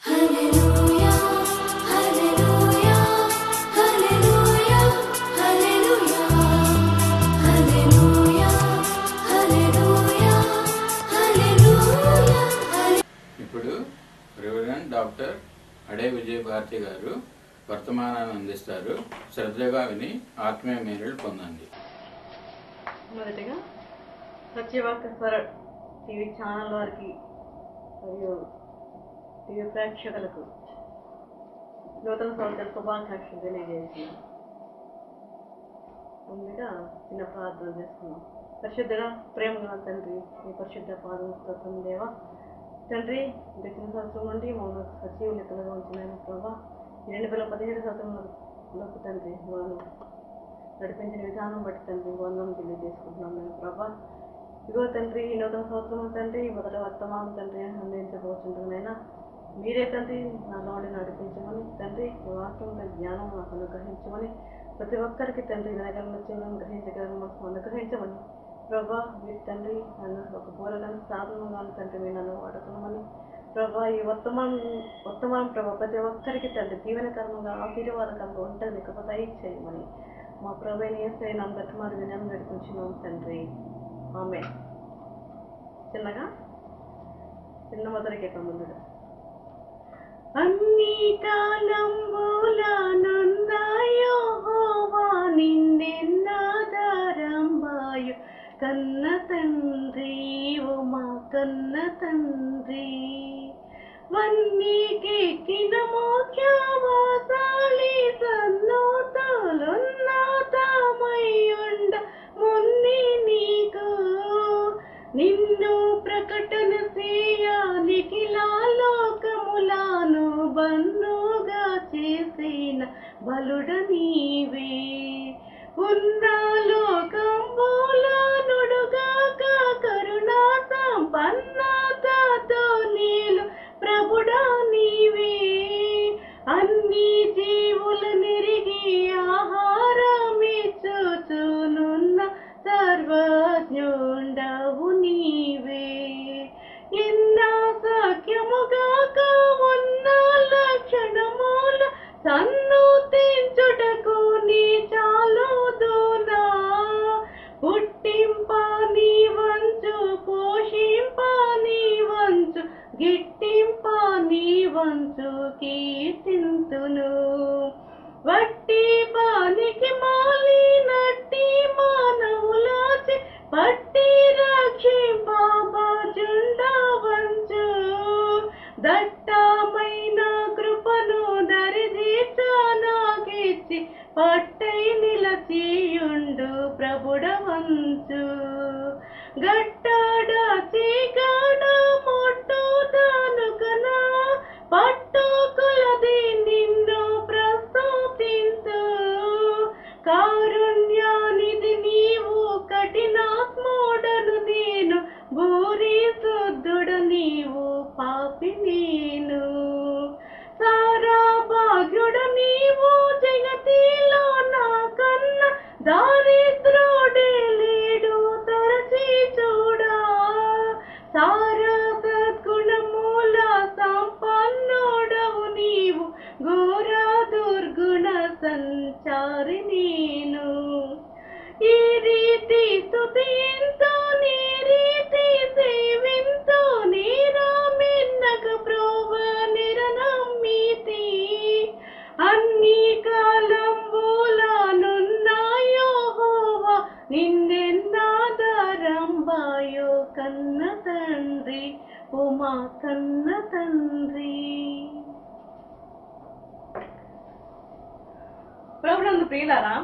Hallelujah, hallelujah, hallelujah, hallelujah, hallelujah, hallelujah, hallelujah. ఇప్పుడు reverend doctor Ade Vijaya Bharati గారు వర్తమానాన్ని అందిస్తారు శ్రద్ధగా విని ఆత్మీయ మేలులు పొందండి మొదటిగా సత్యవాక స్వర టీవీ ఛానల్ వారికి మరియు టీవీ ప్రేక్షకులకు నూతన సంవత్సర శుభాకాంక్షలు తెలియజేస్తున్నాం ముందుగా చిన్న ప్రార్థన చేసుకున్నాం పరిశుద్ధగా ప్రేమగా తండ్రి మీ పరిశుద్ధ పాదం దేవా తండ్రి గడిచిన సంవత్సరం నుండి మమ్మల్ని సజీవ లెక్కలుగా ఉంచిన ప్రభా ఈ రెండు వేల పదిహేడు సంవత్సరంలోకి తండ్రి వాళ్ళు నడిపించిన విధానం బట్టి తండ్రి వందనం తెలియజేసుకుంటున్నాం నేను ప్రభా ఇదిగో తండ్రి ఈ నూతన సంవత్సరం తండ్రి మొదటి వర్తమానం తండ్రి అందించబోతుంటున్నాయినా మీరే తండ్రి నాలో ఉండి నడిపించమని తండ్రి ఈ వాక్యం తండ్రి జ్ఞానం మాకు అనుగ్రహించమని ప్రతి ఒక్కరికి తండ్రి వినగలను చేయడం గ్రహించగలను మాకు అనుగ్రహించమని ప్రభా మీరు తండ్రి నన్ను ఒక పూలగాను సాధనంగాను తండ్రి మీరు నన్ను వాడుతున్నామని ప్రభా ఈ వర్తమానం వర్తమానం ప్రభా ప్రతి ఒక్కరికి తండ్రి దీవెనకరంగా ఆశీర్వాదకరంగా ఉంటుంది ఇకపోతే చేయమని మా ప్రభు ఏసై నన్ను బట్టి మరి వినయం నడిపించినాం తండ్రి ఆమె చిన్నగా చిన్న మొదలకి ముందుగా అన్ని కాలంబులనుందాయో హోవా నిన్నెన్నాదారంబాయు కన్న తండ్రి ఓ మా కన్న తండ్రి వన్నీకెక్కిన మోఖ్యవాసాలి సన్నోతాలున్నాతామయ్యుండ మున్ని నీకు నిన్ను ప్రకటన చేయానికి లోకములాను బన్నుగా చేసిన బలుడ నీవే ఉన్న లోకంబులానుడుగాక కరుణా సంపన్నతతో నీలు ప్రభుడా నీవే అన్ని జీవులు నిరిగి ఆహారమిచ్చుచునున్న సర్వజ్ఞుండవు నీవే ఎన్న సఖ్యముగాక ఉన్న లక్షణముల సన్ను తెంచుటకు నీ చాలుదునా పుట్టింప నీ వంచు పోషింప నీ వంచు గిట్టింప నీ వంచు కీర్తింతును వట్టి పానికి మాలి నట్టి మానవులాచి పట్టి రక్షింపబుండవంచు దట్టమైన కృపను దరిదీర్చనాగిచ్చి పట్టై నిలచియుండు ప్రభుడవంచు గట్టడ చీకడ మొట్టు దానుకనా పట్టు కొలది నిన్ను ప్రస్తుతించు కారుణ్యానిది నీవు కఠినాత్ముడను నేను భూరి శుద్ధుడు నీవు పాపి నేను సారా భాగ్యుడు నీవు జగతిలో నా కన్న దారిద్రుడే లేడు తరచి చూడా సారా సద్గుణమూల సంపన్నుడవు నీవు ఘోర దుర్గుణ సంచారి నేను ఈ రీతి స్తుతింతో నీ రీతి సేవింతో నీరామిన్నక ప్రోవ నిరనమ్మితి అన్ని కాలంబులానున్నాయో హోవా నిన్నెన్నాదరంబాయో కన్న తండ్రి ఉమా కన్న తండ్రి ప్రభునందు ప్రియులారా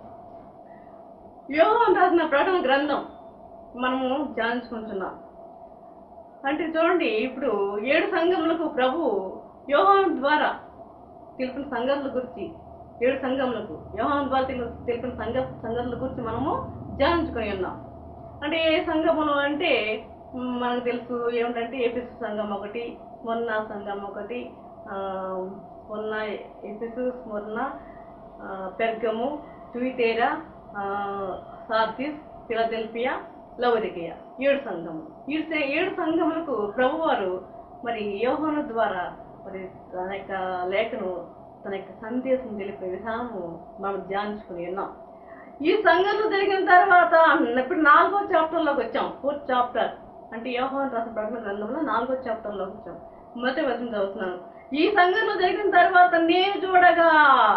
యోగం రాసిన ప్రకటన గ్రంథం మనము ధ్యానించుకుంటున్నాం అంటే చూడండి ఇప్పుడు ఏడు సంఘములకు ప్రభు యోహాన్ ద్వారా తెలిపిన సంఘముల గురించి ఏడు సంఘములకు యోహాన్ ద్వారా తెలి- తెలిపిన సంఘ సంఘముల గురించి మనము ధ్యానించుకొని ఉన్నాం అంటే ఏ సంఘములు అంటే మ్, మనకు తెలుసు ఏమిటంటే ఏపిసు సంఘం ఒకటి మొన్న సంఘం ఒకటి ఆ, మొన్న ఎపిసు మొన్న ఆ, పెర్గము ట్విటేరా సార్టిస్ ఫిలదెల్ఫియా లవరికియ ఏడు సంఘములు ఈ సే- ఏడు సంఘములకు ప్రభువారు మరి యోహాను ద్వారా మరి తన యొక్క లేఖను తన యొక్క సందేశం తెలిపే విధానము మనం ధ్యానించుకుని ఉన్నాం ఈ సంఘటన జరిగిన తర్వాత ఇప్పుడు నాలుగో చాప్టర్లోకి వచ్చాం ఫోర్త్ చాప్టర్ అంటే యోహాన్ రాసిన ప్రకటన గ్రంథంలో నాలుగో చాప్టర్లోకి వచ్చాం మొదటి వచనం చదువుతున్నాను ఈ సంఘటన జరిగిన తర్వాత నేను చూడగా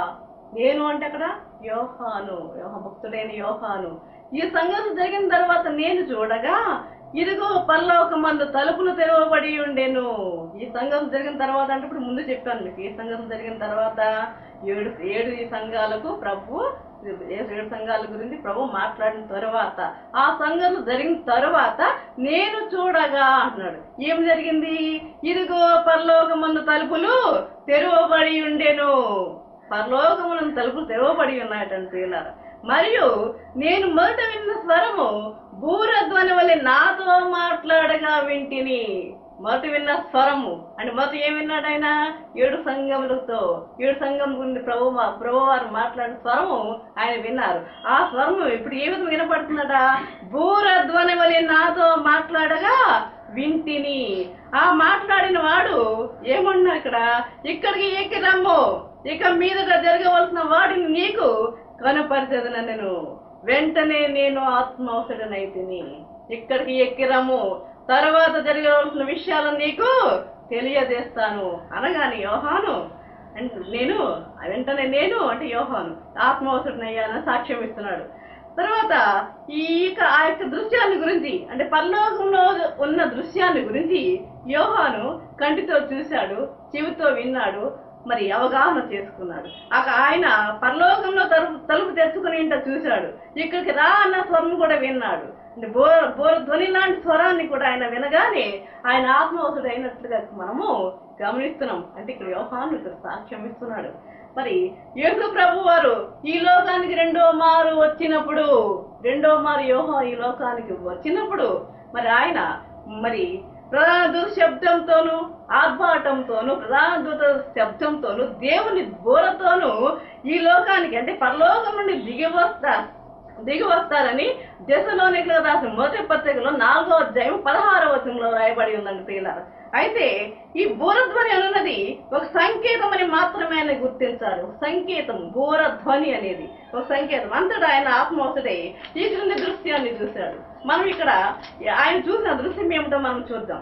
నేను అంటే అక్కడ యోహాను యోహ భక్తుడైన యోహాను ఈ సంఘటన జరిగిన తర్వాత నేను చూడగా ఇదిగో పరలోకమందు తలుపులు తెరవబడి ఉండేను ఈ సంఘటన జరిగిన తర్వాత అంటే ఇప్పుడు ముందు చెప్పాను మీకు ఈ సంఘటన జరిగిన తర్వాత ఏడు ఏడు ఈ సంఘాలకు ప్రభు ఏడు సంఘాల గురించి ప్రభు మాట్లాడిన తర్వాత ఆ సంఘటన జరిగిన తర్వాత నేను చూడగా అంటున్నాడు ఏం జరిగింది ఇదిగో పరలోకమందు తలుపులు తెరవబడి ఉండెను పరలోకములను తలుపులు తెరవబడి ఉన్నాయటంటే మరియు నేను మొదట విన్న స్వరము భూరధ్వని వలె నాతో మాట్లాడగా వింటిని మొదట విన్న స్వరము అంటే మొదట ఏం విన్నాడు ఆయన ఏడు సంఘములతో ఏడు సంఘం గురించి ప్రభు ప్రభు వారు మాట్లాడిన స్వరము ఆయన విన్నారు ఆ స్వరము ఇప్పుడు ఏ విధంగా వినపడుతుందట భూరధ్వని వలె నాతో మాట్లాడగా వింటిని ఆ మాట్లాడిన వాడు ఏమన్నా ఇక్కడ ఇక్కడికి ఎక్కి రమ్ము ఇక మీదట జరగవలసిన వాడిని నీకు కనపరిచేదన నేను వెంటనే నేను ఆత్మవసడనైతిని ఇక్కడికి ఎక్కిరము తర్వాత జరగవలసిన విషయాలను నీకు తెలియజేస్తాను అనగానే యోహాను అండ్ నేను వెంటనే నేను అంటే యోహాను ఆత్మవసడనయ్యానని సాక్ష్యం ఇస్తున్నాడు తర్వాత ఈ యొక్క ఆ యొక్క దృశ్యాన్ని గురించి అంటే పరలోకంలో ఉన్న దృశ్యాన్ని గురించి యోహాను కంటితో చూశాడు చెవితో విన్నాడు మరి అవగాహన చేసుకున్నాడు అక ఆయన పరలోకంలో తలుపు తలుపు తెచ్చుకుని ఇంట చూశాడు ఇక్కడికి రా అన్న స్వరం కూడా విన్నాడు అంటే బోర బోర ధ్వని లాంటి స్వరాన్ని కూడా ఆయన వినగానే ఆయన ఆత్మవసుడు అయినట్లుగా మనము గమనిస్తున్నాం అంటే ఇక్కడ యోహాను ఇక్కడ సాక్ష్యం ఇస్తున్నాడు మరి యేసు ప్రభు వారు ఈ లోకానికి రెండో మారు వచ్చినప్పుడు రెండో మారు యోహా ఈ లోకానికి వచ్చినప్పుడు మరి ఆయన మరి ప్రధాన దూత శబ్దంతోను ఆర్భాటంతోను ప్రధాన దూత శబ్దంతోను దేవుని బోరతోను ఈ లోకానికి అంటే పరలోకం నుండి దిగి వస్తా దిగి వస్తారని దశలోనికి రాసిన మొదటి పత్రికలో నాలుగో అధ్యాయం పదహారవ వచనంలో రాయబడి ఉందండి ప్రియులారా అయితే ఈ బూరధ్వని అనున్నది ఒక సంకేతం అని మాత్రమే ఆయన గుర్తించారు సంకేతం బూరధ్వని అనేది ఒక సంకేతం అంతటా ఆయన ఆత్మవసడై ఈ క్రింది దృశ్యాన్ని చూశాడు మనం ఇక్కడ ఆయన చూసిన దృశ్యం ఏమిటో మనం చూద్దాం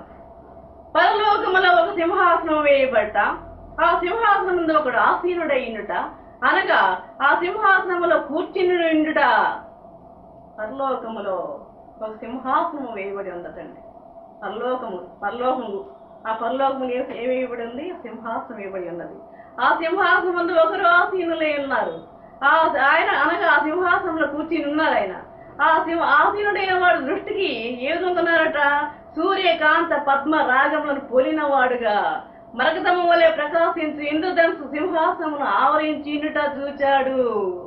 పరలోకములో ఒక సింహాసనం వేయబడ్డ ఆ సింహాసనం ముందు ఒకడు ఆసీనుడైనట అనగా ఆ సింహాసనములో కూర్చుని ఉండుట పరలోకములో ఒక సింహాసనము వేయబడి ఉందటండి పరలోకము పరలోకము ఆ పరలోకము ఏ ఏమి వేయబడి ఉంది సింహాసనం వేయబడి ఉన్నది ఆ సింహాసనం ముందు ఒకరు ఆసీనులై ఉన్నారు ఆ ఆయన అనగా ఆ సింహాసనంలో కూర్చుని ఉన్నారు ఆయన ఆ సింహ ఆసీనుడైన వాడు దృష్టికి ఏ విధంగా ఉన్నారట సూర్యకాంత పద్మ రాగములను పోలిన వాడుగా మరకతము వలె ప్రకాశించి ఇంద్రధనుసు సింహాసనమును ఆవరించినుట చూచాడు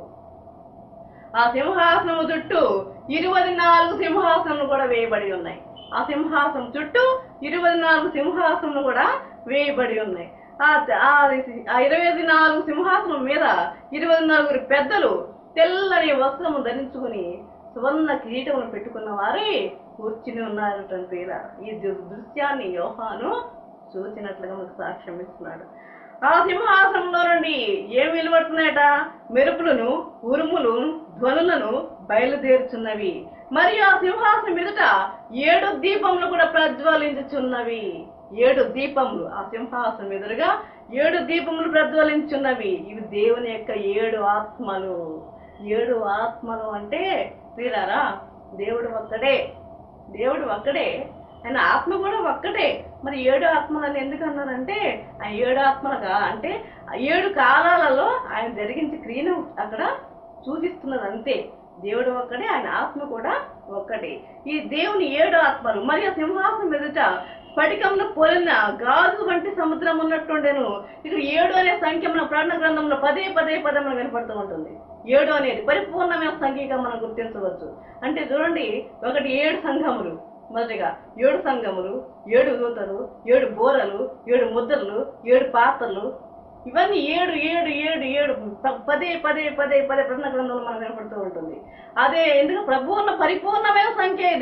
ఆ సింహాసనము చుట్టూ ఇరవై నాలుగు సింహాసనములు కూడా వేయబడి ఉన్నాయి ఆ సింహాసనం చుట్టూ ఇరవై నాలుగు సింహాసనములు కూడా వేయబడి ఉన్నాయి ఆ ఆ ఆ ఇరవై నాలుగు సింహాసనం మీద ఇరవై నలుగురు పెద్దలు తెల్లని వస్త్రము ధరించుకుని సువర్ణ కిరీటములు పెట్టుకున్న వారే కూర్చుని ఉన్నారటంటే ఇలా ఈ దృ- దృశ్యాన్ని యోహాను చూసినట్లుగా మనకు సాక్ష్యం ఇస్తున్నాడు ఆ సింహాసనంలో నుండి ఏం వెలువడుతున్నాయట మెరుపులను ఉరుములు ధ్వనులను బయలుదేరుచున్నవి మరియు ఆ సింహాసనం ఎదుట ఏడు దీపములు కూడా ప్రజ్వలించుచున్నవి ఏడు దీపములు ఆ సింహాసనం ఎదురుగా ఏడు దీపములు ప్రజ్వలించున్నవి ఇవి దేవుని యొక్క ఏడు ఆత్మలు ఏడు ఆత్మలు అంటే తీరారా దేవుడు ఒక్కడే దేవుడు ఒక్కడే ఆయన ఆత్మ కూడా ఒక్కటే మరి ఏడు ఆత్మలని ఎందుకు అన్నారంటే ఆ ఏడు ఆత్మలుగా అంటే ఆ ఏడు కాలాలలో ఆయన జరిగించే క్రియను అక్కడ సూచిస్తున్నది అంతే దేవుడు ఒక్కడే ఆయన ఆత్మ కూడా ఒక్కటే ఈ దేవుని ఏడు ఆత్మలు మరి ఆ సింహాసనం ఎదుట స్ఫటికంలో పోలిన గాజు వంటి సముద్రం ఉన్నట్టుండేను ఇక్కడ ఏడు అనే సంఖ్య మన ప్రాణ గ్రంథంలో పదే పదే పదములు వినపడుతూ ఉంటుంది ఏడు అనేది పరిపూర్ణమైన సంఖ్యగా మనం గుర్తించవచ్చు అంటే చూడండి ఒకటి ఏడు సంఘములు మొదటిగా ఏడు సంఘములు ఏడు దూతలు ఏడు బోరలు ఏడు ముద్రలు ఏడు పాత్రలు ఇవన్నీ ఏడు ఏడు ఏడు ఏడు ప- పదే పదే పదే పదే ప్రశ్న గ్రంథంలో మనకు వినపడుతూ ఉంటుంది అదే ఎందుకు ప్రభువున్న పరిపూర్ణమైన సంఖ్య ఇది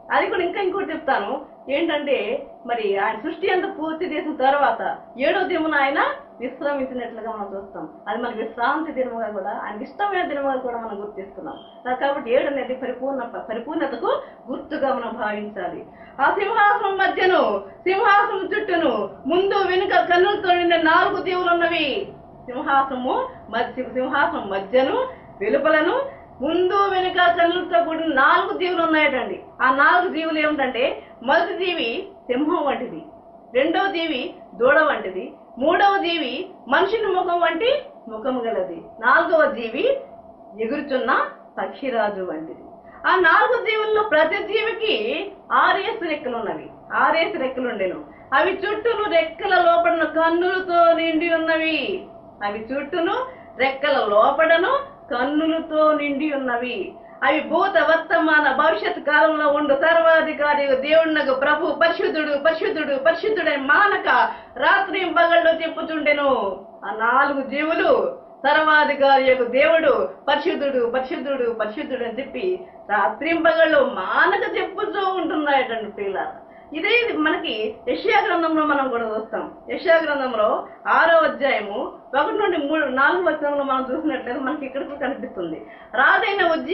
అది కూడా ఇంకా ఇంకోటి చెప్తాను ఏంటంటే మరి ఆయన సృష్టి అంతా పూర్తి చేసిన తర్వాత ఏడో దినమున ఆయన విశ్రమించినట్లుగా మనం చూస్తాం అది మనకి విశ్రాంతి దినముగా కూడా ఆయనకి ఇష్టమైన దినముగా కూడా మనం గుర్తిస్తున్నాం కాబట్టి ఏడు అనేది పరిపూర్ణ పరిపూర్ణతకు గుర్తుగా మనం భావించాలి ఆ సింహాసనం మధ్యను సింహాసనం చుట్టూను ముందు వెనుక కన్నులతో నిండిన నాలుగు దీవులు ఉన్నవి సింహాసనము మధ్య సింహాసనం మధ్యను వెలుపలను ముందు వెనుక కన్నులతో కూడిన నాలుగు జీవులు ఉన్నాయటండి ఆ నాలుగు జీవులు ఏమిటంటే మొదటి జీవి సింహం వంటిది రెండవ జీవి దూడ వంటిది మూడవ జీవి మనుషుని ముఖం వంటి ముఖం గలది నాలుగవ జీవి ఎగురుచున్న పక్షిరాజు వంటిది ఆ నాలుగు జీవుల్లో ప్రతి జీవికి ఆరేసు రెక్కలు ఉన్నవి ఆరేసు రెక్కలు ఉండేను అవి చుట్టూను రెక్కల లోపడను కన్నులతో నిండి ఉన్నవి అవి చుట్టూను రెక్కల లోపడను కన్నులతో నిండి ఉన్నవి అవి భూత వర్తమాన భవిష్యత్ కాలంలో ఉండు సర్వాధికారి దేవుణ్ణకు ప్రభు పరిశుద్ధుడు పరిశుద్ధుడు పరిశుద్ధుడని మానక రాత్రి పగళ్ళు చెప్పుచుండెను ఆ నాలుగు జీవులు సర్వాధికారి యొక్క దేవుడు పరిశుద్ధుడు పరిశుద్ధుడు పరిశుద్ధుడు అని చెప్పి రాత్రింపగళ్ళు మానక చెప్పుతూ ఉంటున్నాయటండి పిల్ల ఇదే ఇది మనకి యెషయా గ్రంథంలో మనం కూడా చూస్తాం యెషయా గ్రంథంలో ఆరో అధ్యాయము ఒకటి నుండి మూడు నాలుగు వచనంలో మనం చూసినట్లయితే మనకి ఇక్కడ కూడా కనిపిస్తుంది రాజైన ఉజ్జ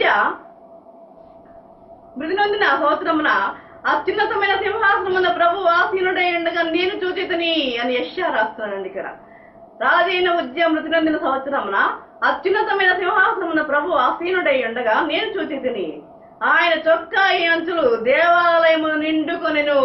మృతి నొందిన సంవత్సరమున అత్యున్నతమైన సింహాసనమున ప్రభు ఆసీనుడై ఉండగా నేను చూచితని అని యెషయా రాస్తున్నాడండి ఇక్కడ రాజైన ఉద్యమ మృతి నొందిన సంవత్సరమున అత్యున్నతమైన సింహాసనమున ప్రభు ఆసీనుడై ఉండగా నేను చూచితిని ఆయన చొక్కాయి అంచులు దేవాలయము నిండుకొనెను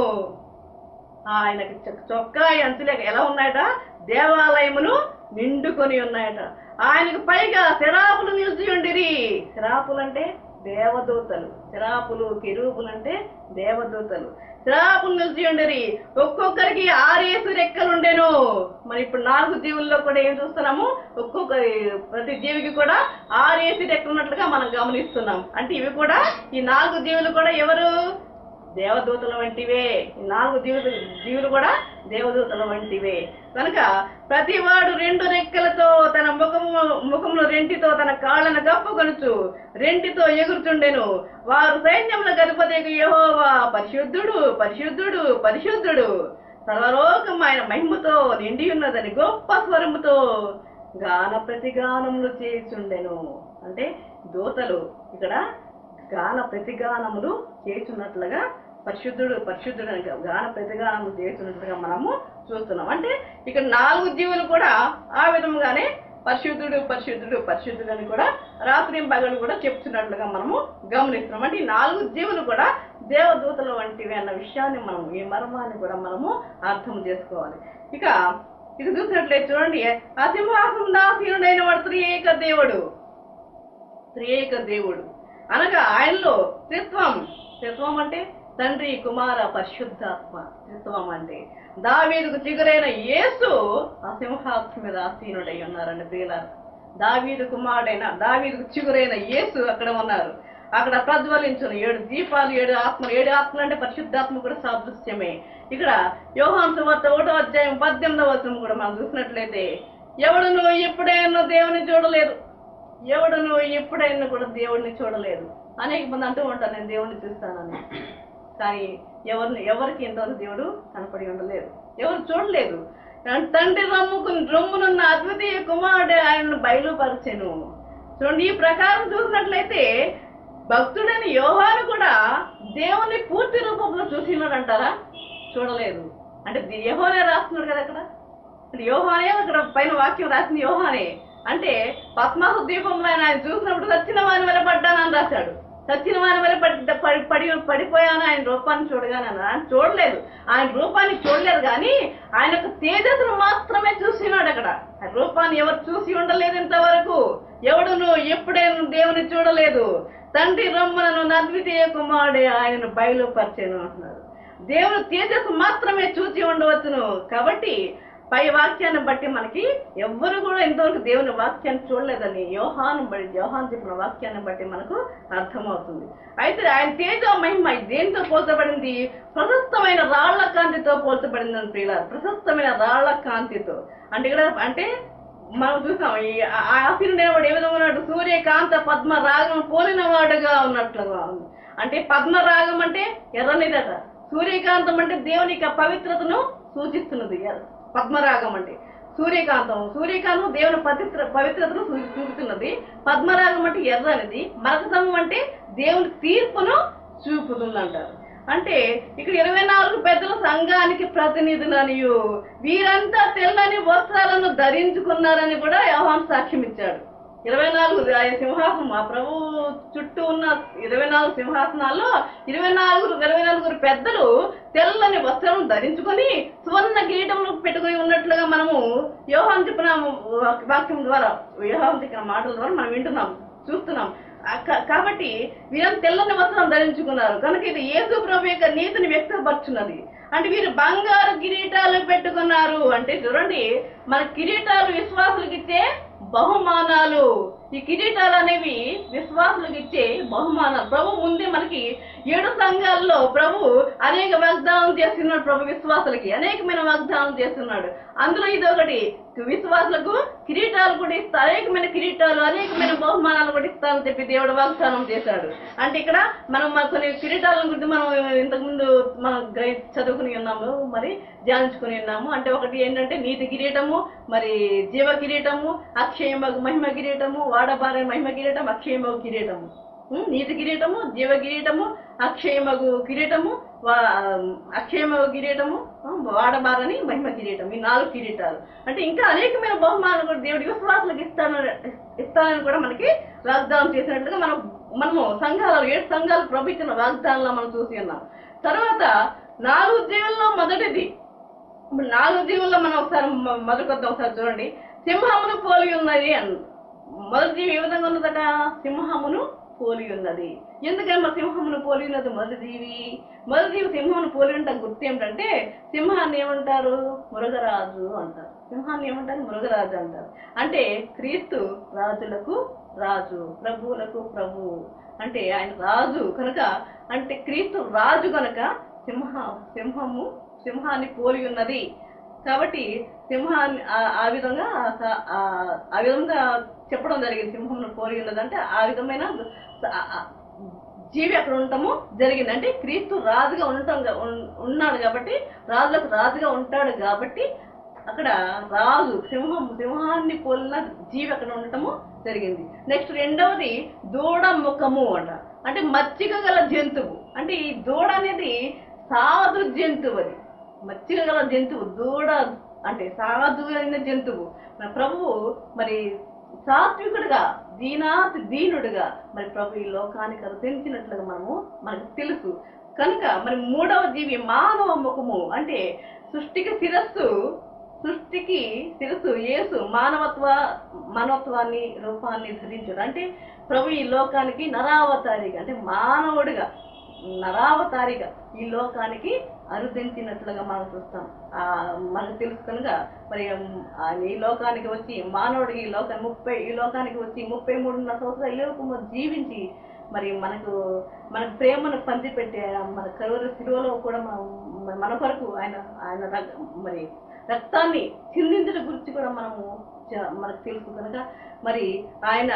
ఆయనకి చొ- చొక్కాయి అంచులు ఎలా ఉన్నాయట దేవాలయమును నిండుకొని ఉన్నాయట ఆయనకు పైగా శరాపులు నిలిచి ఉండిరి శరాపులు అంటే దేవదూతలు శరాపులు కిరూపులు అంటే దేవదూతలు శరాపులు నిలిచి ఉండిరి ఒక్కొక్కరికి ఆరేసు రెక్కలుండెను మరి ఇప్పుడు నాలుగు జీవుల్లో కూడా ఏం చూస్తున్నాము ఒక్కొక్క ప్రతి జీవికి కూడా ఆరేసి రెక్కలు ఉన్నట్లుగా మనం గమనిస్తున్నాం అంటే ఇవి కూడా ఈ నాలుగు జీవులు కూడా ఎవరు దేవదూతల వంటివే ఈ నాలుగు జీవులు జీవులు కూడా దేవదూతల వంటివే కనుక ప్రతివాడు రెండు రెక్కలతో తన ముఖము ముఖమును రెంటితో తన కాళ్ళను కప్పుకొనుచు రెంటితో ఎగురుచుండెను వారు సైన్యముల గణపతికి యెహోవా పరిశుద్ధుడు పరిశుద్ధుడు పరిశుద్ధుడు సర్వలోకం ఆయన మహిమతో నిండి ఉన్నదని గొప్ప స్వరముతో గాన ప్రతిగానములు చేయుచుండెను అంటే దూతలు ఇక్కడ గాన ప్రతిగానములు చేస్తున్నట్లుగా పరిశుద్ధుడు పరిశుద్ధుడు అని గాన ప్రతిగానములు చేస్తున్నట్లుగా మనము చూస్తున్నాం అంటే ఇక్కడ నాలుగు జీవులు కూడా ఆ విధముగానే పరిశుద్ధుడు పరిశుద్ధుడు పరిశుద్ధుడు అని కూడా రాత్రి పగలు కూడా చెప్తున్నట్లుగా మనము గమనిస్తున్నాం అంటే ఈ నాలుగు జీవులు కూడా దేవదూతల వంటివి అన్న విషయాన్ని మనం ఈ మర్మాన్ని కూడా మనము అర్థం చేసుకోవాలి ఇక ఇది చూసినట్లయితే చూడండి ఆ సింహాసనం దాసీనుడైన వాడు త్రియేక దేవుడు త్రియేక దేవుడు అనగా ఆయనలో త్రిత్వం త్రిత్వం అంటే తండ్రి కుమార పరిశుద్ధాత్మ త్రిత్వం అంటే దావీదుకు చిగురైన యేసు ఆ సింహాసనం మీద ఆసీనుడై ఉన్నారండి ప్రియులారు దావీదు కుమారుడైన దావీదుకు చిగురైన యేసు అక్కడ ఉన్నారు అక్కడ ప్రజ్వలించును ఏడు దీపాలు ఏడు ఆత్మలు ఏడు ఆత్మలు అంటే పరిశుద్ధాత్మ కూడా సాదృశ్యమే ఇక్కడ యోహాన్ సువార్త ఒకటో అధ్యాయం పద్దెనిమిదవ వచనం కూడా మనం చూసినట్లయితే ఎవడును ఎప్పుడైనా దేవుని చూడలేదు ఎవడును ఎప్పుడైనా కూడా దేవుడిని చూడలేదు అనేక మంది అంటూ ఉంటారు నేను దేవుడిని చూస్తానని కానీ ఎవరిని ఎవరికి ఇంతవరకు దేవుడు కనపడి ఉండలేదు ఎవరు చూడలేదు తండ్రి రమ్ముకుని రొమ్మునున్న అద్వితీయ కుమారుడు ఆయనను బయలుపరిచెను చూడండి ఈ ప్రకారం చూసినట్లయితే భక్తుడైన యోహాను కూడా దేవుని పూర్తి రూపంలో చూసినాడు అంటారా చూడలేదు అంటే యోహానే రాస్తున్నాడు కదా అక్కడ అంటే యోహానే అక్కడ పైన వాక్యం రాసింది యోహానే అంటే పద్మాసు దీపంలో ఆయన ఆయన చూసినప్పుడు సచ్చిన వాని వల్ల పడ్డానని రాశాడు సచ్చిన వాని వల్ల పడ్డ పడి పడి పడిపోయాను ఆయన రూపాన్ని చూడగానే అన్నాడు. ఆయన చూడలేదు ఆయన రూపాన్ని చూడలేదు కానీ ఆయన యొక్క తేజస్సును మాత్రమే చూసినాడు అక్కడ ఆ రూపాన్ని ఎవరు చూసి ఉండలేదు ఇంతవరకు ఎవడును ఎప్పుడైనా దేవుని చూడలేదు తండ్రి రొమ్మను అద్వితీయ కుమారుడే ఆయనను బయలుపరిచాను అంటున్నారు దేవుడు తేజస్సు మాత్రమే చూసి ఉండవచ్చును కాబట్టి పై వాక్యాన్ని బట్టి మనకి ఎవ్వరు కూడా ఇంతవరకు దేవుని వాక్యాన్ని చూడలేదని యోహాను బట్టి యోహాన్ చెప్పిన వాక్యాన్ని బట్టి మనకు అర్థమవుతుంది అయితే ఆయన తేజ మహిమ దేంతో పోల్చబడింది ప్రశస్తమైన రాళ్ల కాంతితో పోల్చబడింది అని ప్రియుల ప్రశస్తమైన రాళ్ల కాంతితో అంటే ఇక్కడ అంటే మనం చూసాం ఈ ఆశీనుడైన వాడు ఏ విధంగా ఉన్నాడు సూర్యకాంత పద్మ రాగం పోలిన వాడుగా ఉన్నట్లుగా ఉంది అంటే పద్మరాగం అంటే ఎర్రనిదట సూర్యకాంతం అంటే దేవుని యొక్క పవిత్రతను సూచిస్తున్నది ఎర్ర- పద్మరాగం అంటే సూర్యకాంతం సూర్యకాంతం దేవుని పవిత్ర పవిత్రతను సూ- చూపుతున్నది పద్మరాగం అంటే ఎర్రనిది మరకతం అంటే దేవుని తీర్పును చూపుతుందంటారు అంటే ఇక్కడ ఇరవై నాలుగు పెద్దల సంఘానికి ప్రతినిధులనియు వీరంతా తెల్లని వస్త్రాలను ధరించుకున్నారని కూడా యోహాన్ సాక్ష్యం ఇచ్చాడు ఇరవై నాలుగు ఆయన సింహాసనం మా ప్రభు చుట్టూ ఉన్న ఇరవై నాలుగు సింహాసనాల్లో ఇరవై నాలుగు ఇరవై నలుగురు పెద్దలు తెల్లని వస్త్రం ధరించుకొని సువర్ణ కిరీటంలో పెట్టుకొని ఉన్నట్లుగా మనము యోహాన్ చెప్పిన వాక్యం ద్వారా యోహాన్ చెప్పిన మాటల ద్వారా మనం వింటున్నాం చూస్తున్నాం ఆ కా- కాబట్టి వీరు తెల్లని వస్త్రం ధరించుకున్నారు కనుక ఇది యేసు ప్రభు యొక్క నీతిని వ్యక్తపరుచున్నది అంటే వీరు బంగారు కిరీటాలు పెట్టుకున్నారు అంటే చూడండి మన కిరీటాలు విశ్వాసులకు ఇచ్చే బహుమానాలు ఈ కిరీటాలు అనేవి విశ్వాసులకు ఇచ్చే బహుమానాలు ప్రభు ముందే మనకి ఏడు సంఘాల్లో ప్రభు అనేక వాగ్దానం చేస్తున్నాడు ప్రభు విశ్వాసులకి అనేకమైన వాగ్దానం చేస్తున్నాడు అందులో ఇది ఒకటి విశ్వాసులకు కిరీటాలు కూడా ఇస్తారు అనేకమైన కిరీటాలు అనేకమైన బహుమానాలు కూడా ఇస్తానని చెప్పి దేవుడు వాగ్దానం చేశాడు అంటే ఇక్కడ మనం మన కొన్ని కిరీటాల గురించి మనం ఇంతకు ముందు మనం గ్రహి చదువుకుని ఉన్నాము మరి ధ్యానించుకుని ఉన్నాము అంటే ఒకటి ఏంటంటే నీతి కిరీటము మరి జీవ కిరీటము అక్షయ మహిమ కిరీటము వాడబారే మహిమ కిరీటం అక్షయమగు కిరీటము ఉం, నీతి కిరీటము జీవ కిరీటము అక్షయమగు కిరీటము వా- అక్షయమగు కిరీటము ఉం, వాడబారని మహిమ కిరీటం ఈ నాలుగు కిరీటాలు అంటే ఇంకా అనేకమైన బహుమానాలు కూడా దేవుడి విశ్వాసాలకు ఇస్తానని ఇస్తానని కూడా మనకి వాగ్దానం చేసినట్లుగా మనం మనము సంఘాలలో ఏడు సంఘాలు ప్రభు ఇచ్చిన వాగ్దానంలో మనం చూసి ఉన్నాం తర్వాత నాలుగు జీవుల్లో మొదటిది ఇప్పుడు నాలుగు జీవుల్లో మనం ఒకసారి మ- మొదలుకొద్దాం ఒకసారి చూడండి సింహమును పోలి ఉన్నది అన్న మొదటి జీవి ఏ విధంగా ఉన్నదట సింహమును పోలి ఉన్నది ఎందుకని మరి సింహమును పోలి ఉన్నది మొదటి జీవి మొదటి జీవి సింహమును పోలి ఉంటా గుర్తు ఏమిటంటే సింహాన్ని ఏమంటారు మృగరాజు అంటారు సింహాన్ని ఏమంటారు మృగరాజు అంటారు అంటే క్రీస్తు రాజులకు రాజు ప్రభువులకు ప్రభువు అంటే ఆయన రాజు కనుక అంటే క్రీస్తు రాజు కనుక సింహ సింహము సింహాన్ని పోలి ఉన్నది కాబట్టి సింహాన్ని ఆ- ఆ విధంగా ఆ- ఆ- ఆ విధంగా చెప్పడం జరిగింది సింహంను పోలి ఉన్నది అంటే ఆ విధమైన ఆ- ఆ జీవి అక్కడ ఉండటము జరిగింది అంటే క్రీస్తు రాజుగా ఉండటం గా- ఉన్- ఉన్నాడు కాబట్టి రాజులకు రాజుగా ఉంటాడు కాబట్టి అక్కడ రాజు సింహం సింహాన్ని పోలిన జీవి అక్కడ ఉండటము జరిగింది నెక్స్ట్ రెండవది దూడ ముఖము అంట అంటే మచ్చిక గల జంతువు అంటే ఈ దూడ అనేది సాధు జంతువు అది మచ్చిక గల జంతువు దూడ అంటే సాధు అయిన జంతువు మన ప్రభువు మరి సాత్వికుడుగా దీనాతి దీనుడుగా మరి ప్రభు ఈ లోకానికి అర్థించినట్లుగా మనము మనకు తెలుసు కనుక మరి మూడవ జీవి మానవ ముఖము అంటే సృష్టికి శిరస్సు సృష్టికి శిరస్సు యేసు మానవత్వ మానవత్వాన్ని రూపాన్ని ధరించాడు అంటే ప్రభు ఈ లోకానికి నరావతారిగా అంటే మానవుడిగా నరావతారిగా ఈ లోకానికి అరుదించినట్లుగా మనం చూస్తాం ఆ మనకు తెలుసు కనుక మరి ఆయన ఈ లోకానికి వచ్చి మానవుడు ఈ లోక ముప్పై ఈ లోకానికి వచ్చి ముప్పై మూడున్నర సంవత్సరాలు ఈ లోకంలో జీవించి మరి మనకు మన ప్రేమను పంచిపెట్టే మన కరువుల శిలువలో కూడా మన మన కొరకు ఆయన ఆయన రక్- మరి రక్తాన్ని చిందించడం గురించి కూడా మనము చ- మనకు తెలుసు కనుక మరి ఆయన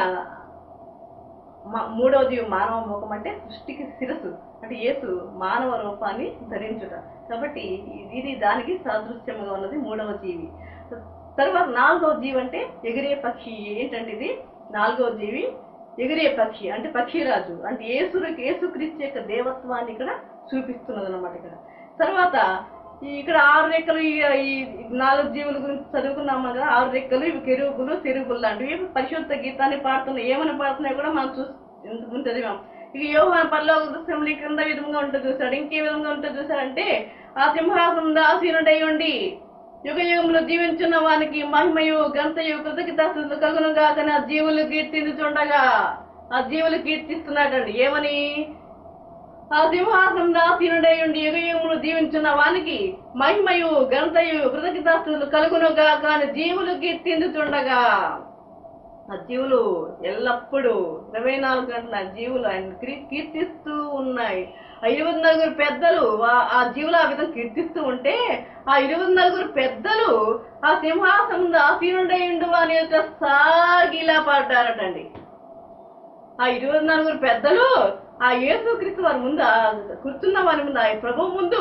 మా- మూడవ జీవి మానవ ముఖం అంటే సృష్టికి శిరస్సు అంటే యేసు మానవ రూపాన్ని ధరించుట కాబట్టి ఇది దానికి సాదృశ్యంగా ఉన్నది మూడవ జీవి తర్వాత నాలుగవ జీవి అంటే ఎగిరే పక్షి ఏంటంటే ఇది నాలుగవ జీవి ఎగిరే పక్షి అంటే పక్షిరాజు అంటే యేసుకి యేసుక్రీస్తు యొక్క దేవత్వాన్ని ఇక్కడ చూపిస్తున్నది అనమాట ఇక్కడ తర్వాత ఈ ఇక్కడ ఆరు రెక్కలు ఈ ఈ నాలుగు జీవుల గురించి చదువుకున్నాం కదా ఆరు రెక్కలు ఇవి కెరుగులు చెరుగులు లాంటివి ఇవి పరిశుద్ధ గీతాన్ని పాడుతున్నాయి ఏమని పాడుతున్నాయి కూడా మనం చూసి ఇంతకు చదివాం ఇక యోహాన పరలోక దృశ్యంలో ఈ క్రింద విధంగా ఉంటుంది చూశాడు ఇంకే విధంగా ఉంటుంది చూశాడంటే ఆ సింహాసనం దాసీనుడై ఉండి యుగ యుగంలో జీవించున్న వానికి మహిమయు గంతయు కృతజ్ఞతాస్తుతులు కలుగును గాకని ఆ జీవులు కీర్తించుండగా ఆ జీవులు కీర్తిస్తున్నాడండి ఏమని ఆ సింహాసనం దాసీనుడై ఉండి యుగ యుగములు జీవించున్న వానికి మహిమయు గంతయు కృతజ్ఞతాస్తుతులు కలుగును గాక అని జీవులు కీర్తించుతుండగా ఆ జీవులు ఎల్లప్పుడూ ఇరవై నాలుగు గంటల జీవులు ఆయన కీ- కీర్తిస్తూ ఉన్నాయి ఆ ఇరవై నలుగురు పెద్దలు ఆ- ఆ జీవులు ఆ విధంగా కీర్తిస్తూ ఉంటే ఆ ఇరవై నలుగురు పెద్దలు ఆ సింహాసనం ఆసీనుడై ఉండు అని యొక్క సాగిలా పడ్డారటండి ఆ ఇరవై నలుగురు పెద్దలు ఆ యేసుక్రీస్తు వారి ముందు ఆ కూర్చున్న వారి ముందు ఆ ప్రభు ముందు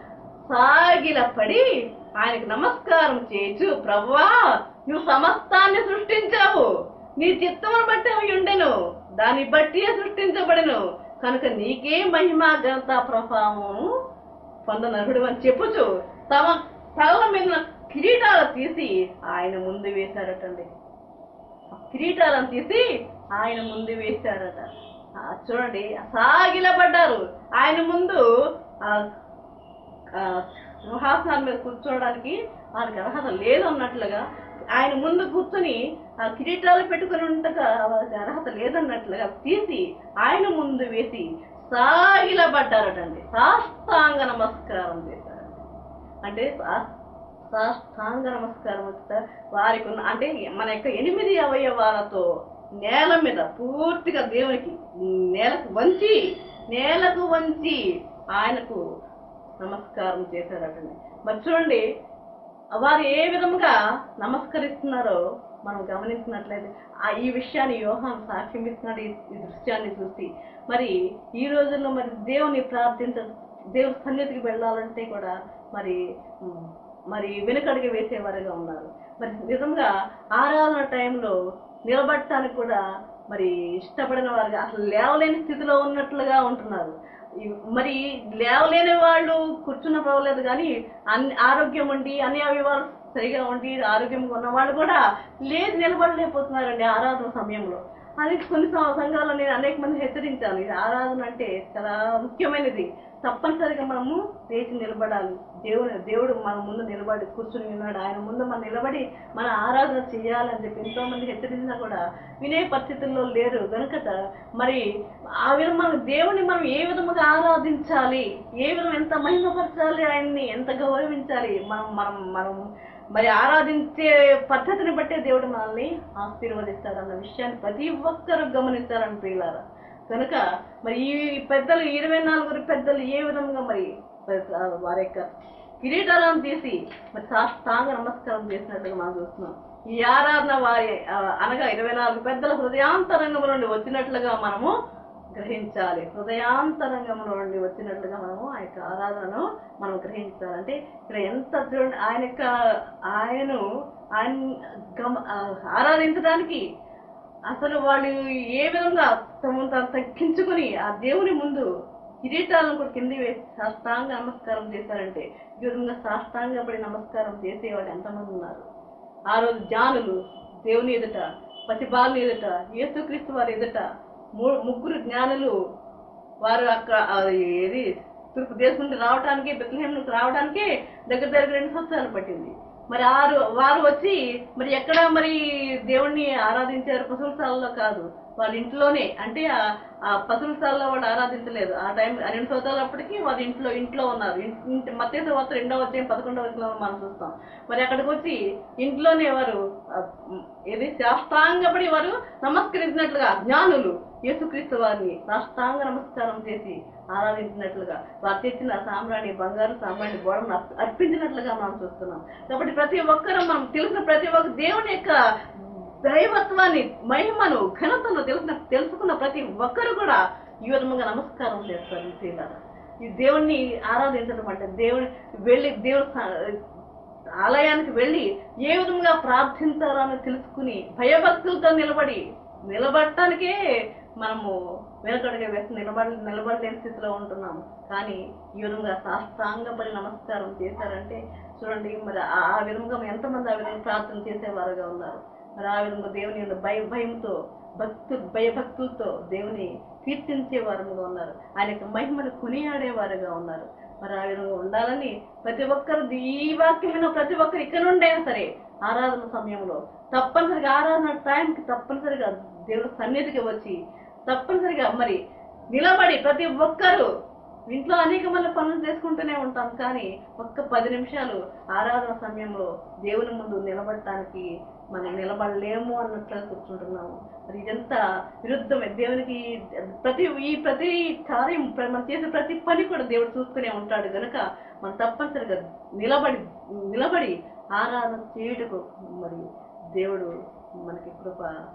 సాగిల పడి ఆయనకు నమస్కారం చేయొచ్చు ప్రభువా నువ్వు సమస్తాన్ని సృష్టించావు నీ చిత్తమును బట్టి అవి ఉండెను దాన్ని బట్టి సృష్టించబడెను కనుక నీకే మహిమ ఘనత ప్రభావము పొందనరుడు అని చెప్పుచు తమ తల మీద ఉన్న కిరీటాలు తీసి ఆయన ముందు వేశారటండి ఆ కిరీటాలను తీసి ఆయన ముందు వేశారట ఆ చూడండి సాగిలపడ్డారు ఆయన ముందు ఆ ఆ సింహాసనాల మీద కూర్చోవడానికి వారికి అర్హత లేదు అన్నట్లుగా ఆయన ముందు కూర్చొని ఆ కిరీటాలు పెట్టుకుని ఉండగా వారికి అర్హత లేదన్నట్లుగా తీసి ఆయన ముందు వేసి సాగిలపడ్డారటండి సాష్టాంగ నమస్కారం చేశారు అంటే సా- సాష్టాంగ నమస్కారం వచ్చారు వారికి ఉన్న అంటే మన యొక్క ఎనిమిది అవయవాలతో నేల మీద పూర్తిగా దేవునికి నేలకు వంచి నేలకు వంచి ఆయనకు నమస్కారం చేశారటండి మరి చూడండి వారు ఏ విధముగా నమస్కరిస్తున్నారో మనం గమనించినట్లయితే ఆ ఈ విషయాన్ని యోహాన్ సాక్ష్యం ఇస్తున్నాడు ఈ ఈ దృశ్యాన్ని చూసి మరి ఈ రోజుల్లో మరి దేవుని ప్రార్థించ దేవుని సన్నిధికి వెళ్ళాలంటే కూడా మరి ఉమ్, మరి వెనుకడికి వేసేవారుగా ఉన్నారు మరి నిజంగా ఆరాధన టైంలో నిలబడటానికి కూడా మరి ఇష్టపడిన వారుగా అసలు లేవలేని స్థితిలో ఉన్నట్లుగా ఉంటున్నారు ఈ- మరి లేవలేని వాళ్ళు కూర్చున్న పర్వాలేదు కానీ అన్ని ఆరోగ్యం ఉండి అన్ని అవివాలు సరిగా ఉండి ఆరోగ్యంగా ఉన్న వాళ్ళు కూడా లేదు నిలబడలేకపోతున్నారండి ఆరాధన సమయంలో అది కొన్ని సం- సంఘాల్లో నేను అనేక మంది హెచ్చరించాను ఇది ఆరాధన అంటే చాలా ముఖ్యమైనది తప్పనిసరిగా మనము లేచి నిలబడాలి దేవుడు దేవుడు మన ముందు నిలబడి కూర్చుని ఉన్నాడు ఆయన ముందు మనం నిలబడి మన ఆరాధన చేయాలని చెప్పి ఎంతో మంది హెచ్చరించినా కూడా వినే పరిస్థితుల్లో లేరు కనుక మరి ఆ విధంగా మనం దేవుని మనం ఏ విధముగా ఆరాధించాలి ఏ విధంగా ఎంత మహిమపరచాలి ఆయన్ని ఎంత గౌరవించాలి మనం మనం మనం మరి ఆరాధించే పద్ధతిని బట్టే దేవుడు మనల్ని ఆశీర్వదిస్తాడు అన్న విషయాన్ని ప్రతి ఒక్కరూ గమనించాలని ప్రియులారా కనుక మరి ఈ పెద్దలు ఇరవై నలుగురు పెద్దలు ఏ విధంగా మరి వారి యొక్క కిరీటాలను తీసి మరి సాష్టాంగ నమస్కారం చేసినట్టుగా మనం చూస్తున్నాం ఈ ఆరాధన వారి ఆ, అనగా ఇరవై నాలుగు పెద్దల హృదయాంతరంగం నుండి వచ్చినట్లుగా మనము గ్రహించాలి హృదయాంతరంగం నుండి వచ్చినట్లుగా మనము ఆ యొక్క ఆరాధనను మనం గ్రహించాలి అంటే ఇక్కడ ఎంత చూడండి ఆయన యొక్క ఆయనను ఆయన గమ ఆ, ఆరాధించడానికి అసలు వాళ్ళు ఏ విధంగా తమను తాను తగ్గించుకుని ఆ దేవుని ముందు కిరీటాలను కూడా కింది వేసి సాష్టాంగ నమస్కారం చేశారంటే ఈ విధంగా సాష్టాంగపడి నమస్కారం చేసేవాళ్ళు ఎంతమంది ఉన్నారు ఆ రోజు జానులు దేవుని ఎదుట పసిబాలు ఎదుట యేసుక్రీస్తు వారి ఎదుట మూ- ముగ్గురు జ్ఞానులు వారు అక్కడ ఆ ఏది తూర్పు దేశం నుండి రావడానికి బెత్లహేమ్ నుంచి రావడానికి దగ్గర దగ్గర రెండు సంవత్సరాలు పట్టింది మరి ఆరు వారు వచ్చి మరి ఎక్కడ మరి దేవుణ్ణి ఆరాధించారు పశువుల కాదు వాళ్ళ ఇంట్లోనే అంటే ఆ- ఆ పశువుల వాళ్ళు ఆరాధించలేదు ఆ టైం ఆ రెండు సంవత్సరాలు అప్పటికి వాళ్ళ ఇంట్లో ఇంట్లో ఉన్నారు ఇన్- ఇంటి మత్తే వార్త రెండవ వచ్చే పదకొండవ వచనంలో మనం చూస్తాం మరి అక్కడికి వచ్చి ఇంట్లోనే వారు ఆ, ఉమ్, ఏది శాస్త్రాంగపడి వారు నమస్కరించినట్లుగా జ్ఞానులు యేసుక్రీస్తు వారిని సాష్టాంగ నమస్కారం చేసి ఆరాధించినట్లుగా వారు తెచ్చిన సామ్రాణి బంగారు సామ్రాణి గోడను అర్ప- అర్పించినట్లుగా మనం చూస్తున్నాం కాబట్టి ప్రతి ఒక్కరూ మనం తెలిసిన ప్రతి ఒక్క దేవుని యొక్క దైవత్వాన్ని మహిమను ఘనతను తెలిసిన తెలుసుకున్న ప్రతి ఒక్కరు కూడా ఈ విధంగా నమస్కారం చేస్తారు ఈ శ్రీలారా. ఈ దేవుణ్ణి ఆరాధించడం అంటే దేవుని వెళ్ళి దేవుడు స- ఆలయానికి వెళ్ళి ఏ విధంగా ప్రార్థించాలని తెలుసుకుని భయభక్తులతో నిలబడి నిలబడటానికే మనము వెనకడుగా వేసి నిలబడ నిలబడలేని స్థితిలో ఉంటున్నాము కానీ ఈ విధంగా సాష్టాంగపడి నమస్కారం చేశారంటే చూడండి మరి ఆ ఆ విధంగా ఎంతమంది ఆ విధంగా ప్రార్థన చేసేవారుగా ఉన్నారు మరి ఆ విధంగా దేవుని యందు భయ భయంతో భక్తు భయభక్తులతో దేవుని కీర్తించే వారుగా ఉన్నారు ఆయన యొక్క మహిమను కొనియాడేవారుగా ఉన్నారు మరి ఆ విధంగా ఉండాలని ప్రతి ఒక్కరు ఈ వాక్యమైన ప్రతి ఒక్కరు ఇక్కడ నుండైనా సరే ఆరాధన సమయంలో తప్పనిసరిగా ఆరాధన టైంకి తప్పనిసరిగా దేవుడి సన్నిధికి వచ్చి తప్పనిసరిగా మరి నిలబడి ప్రతి ఒక్కరు ఇంట్లో అనేక మంది పనులు చేసుకుంటూనే ఉంటాం కానీ ఒక్క పది నిమిషాలు ఆరాధన సమయంలో దేవుని ముందు నిలబడటానికి మనం నిలబడలేము అన్నట్లుగా కూర్చుంటున్నాము మరి ఇదంతా విరుద్ధమే దేవునికి ప్రతి ఈ ప్రతి కార్యం ప్ర- మనం చేసే ప్రతి పని కూడా దేవుడు చూస్తూనే ఉంటాడు గనుక మనం తప్పనిసరిగా నిలబడి నిలబడి ఆరాధన చేయుటకు మరి దేవుడు మనకి కృప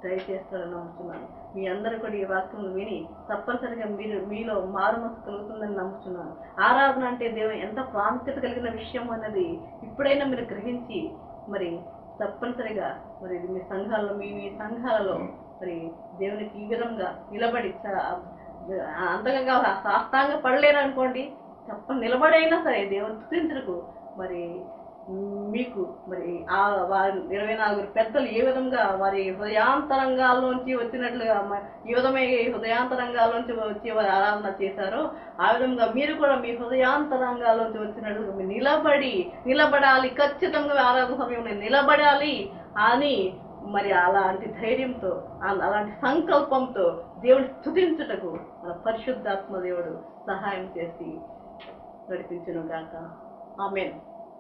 దయచేస్తారని నమ్ముతున్నాను మీ అందరూ కూడా ఈ వాక్యం విని తప్పనిసరిగా మీరు మీలో మారుమనసు కలుగుతుందని నమ్ముతున్నాను ఆరాధన అంటే దేవుని ఎంత ప్రాముఖ్యత కలిగిన విషయం అన్నది ఇప్పుడైనా మీరు గ్రహించి మరి తప్పనిసరిగా మరి మీ సంఘాల్లో మీ మీ సంఘాలలో మరి దేవునికి ఈ విధంగా నిలబడి చ- అంతకంగా సాష్టాంగ పడలేరు అనుకోండి తప్ప నిలబడైనా సరే దేవుని స్థుతించరకు మరి మీకు మరి ఆ వారి ఇరవై నాలుగు పెద్దలు ఏ విధంగా వారి హృదయాంతరంగాల్లోంచి వచ్చినట్లుగా మ- ఈ విధమైన హృదయాంతరంగాల్లోంచి వచ్చి వారు ఆరాధన చేశారో ఆ విధంగా మీరు కూడా మీ హృదయాంతరంగాల్లోంచి వచ్చినట్లుగా మీరు నిలబడి నిలబడాలి ఖచ్చితంగా ఆరాధన సమయంలో నిలబడాలి అని మరి అలాంటి ధైర్యంతో అల- అలాంటి సంకల్పంతో దేవుని స్థుతించుటకు మన పరిశుద్ధాత్మ దేవుడు సహాయం చేసి నడిపించును గాక ఆమెన్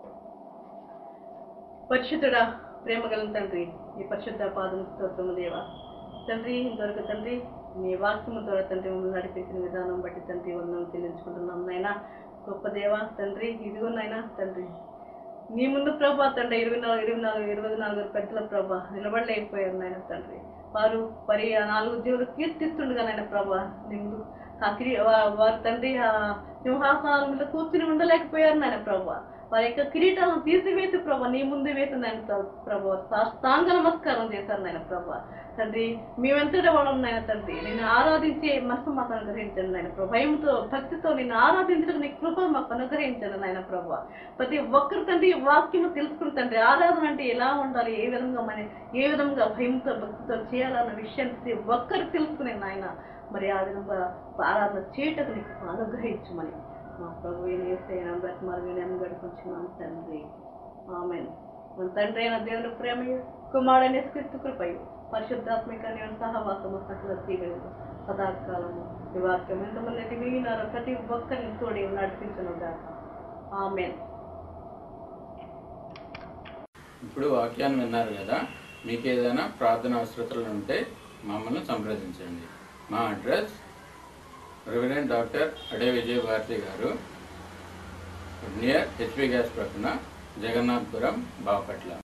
పరిశుద్ధుడా ప్రేమ గల తండ్రి ఈ పరిశుద్ధ పాదం స్తోత్రము దేవ తండ్రి ఇంతవరకు తండ్రి నీ వాక్యము ద్వారా తండ్రి మమ్మల్ని నడిపించిన విధానం బట్టి తండ్రి వందనం చెల్లించుకుంటున్నాం నాయన గొప్ప దేవ తండ్రి ఇదిగో నాయన తండ్రి నీ ముందు ప్రభా తండ్రి ఇరవై నాలుగు ఇరవై నాలుగు ఇరవై నాలుగు పెద్దల ప్రభా నిలబడలేకపోయారు నాయన తండ్రి వారు మరి ఆ నాలుగు దేవుడు కీర్తిస్తుండగా నాయన ప్రభా నీ ముందు ఆ కిరీ వా- వారి తండ్రి ఆ సింహాసనాల మీద కూర్చుని ఉండలేకపోయారు నాయన ప్రభా వారి యొక్క కిరీటాలను తీసివేసి ప్రభా నీ ముందు వేసి నాయన ప్రభా సాష్టాంగ నమస్కారం చేశారు నాయన ప్రభా తండ్రి మేమెంతటి వాళ్ళం నాయన తండ్రి నిన్ను ఆరాధించే మనసు మాకు అనుగ్రహించండి నాయన ప్రభా భయంతో భక్తితో నిన్ను ఆరాధించడం నీ కృప మాకు అనుగ్రహించండి నాయన ప్రభా ప్రతి ఒక్కరు తండ్రి ఈ వాక్యము తెలుసుకుని తండ్రి ఆరాధన అంటే ఎలా ఉండాలి ఏ విధంగా మన ఏ విధంగా భయంతో భక్తితో చేయాలన్న విషయాన్ని ప్రతి ఒక్కరు తెలుసుకునే నాయన మరి ఆ విధంగా ఆరాధన చేయటకు నీకు అనుగ్రహించమని మా ప్రభు ఏసైనా బ్రతమారు వినయం గడుపుచున్నాం తండ్రి ఆమెన్ మన తండ్రి అయిన దేవుని ప్రేమయు కుమారుడైన క్రీస్తు కృపయు పరిశుద్ధాత్మిక నేను సహవాసము సకల తీగలు సదాకాలము ఈ వాక్యం ఎంతమంది వినినారో ప్రతి ఒక్కరిని తోడి నడిపించను గాక ఆమెన్ ఇప్పుడు వాక్యాన్ని విన్నారు కదా మీకు ఏదైనా ప్రార్థన అవసరతలు ఉంటే మమ్మల్ని సంప్రదించండి మా address reverent doctor Ade Vijaya Bharati గారు నియర్ హెచ్పి గ్యాస్ ప్రక్కన జగన్నాథపురం బాపట్ల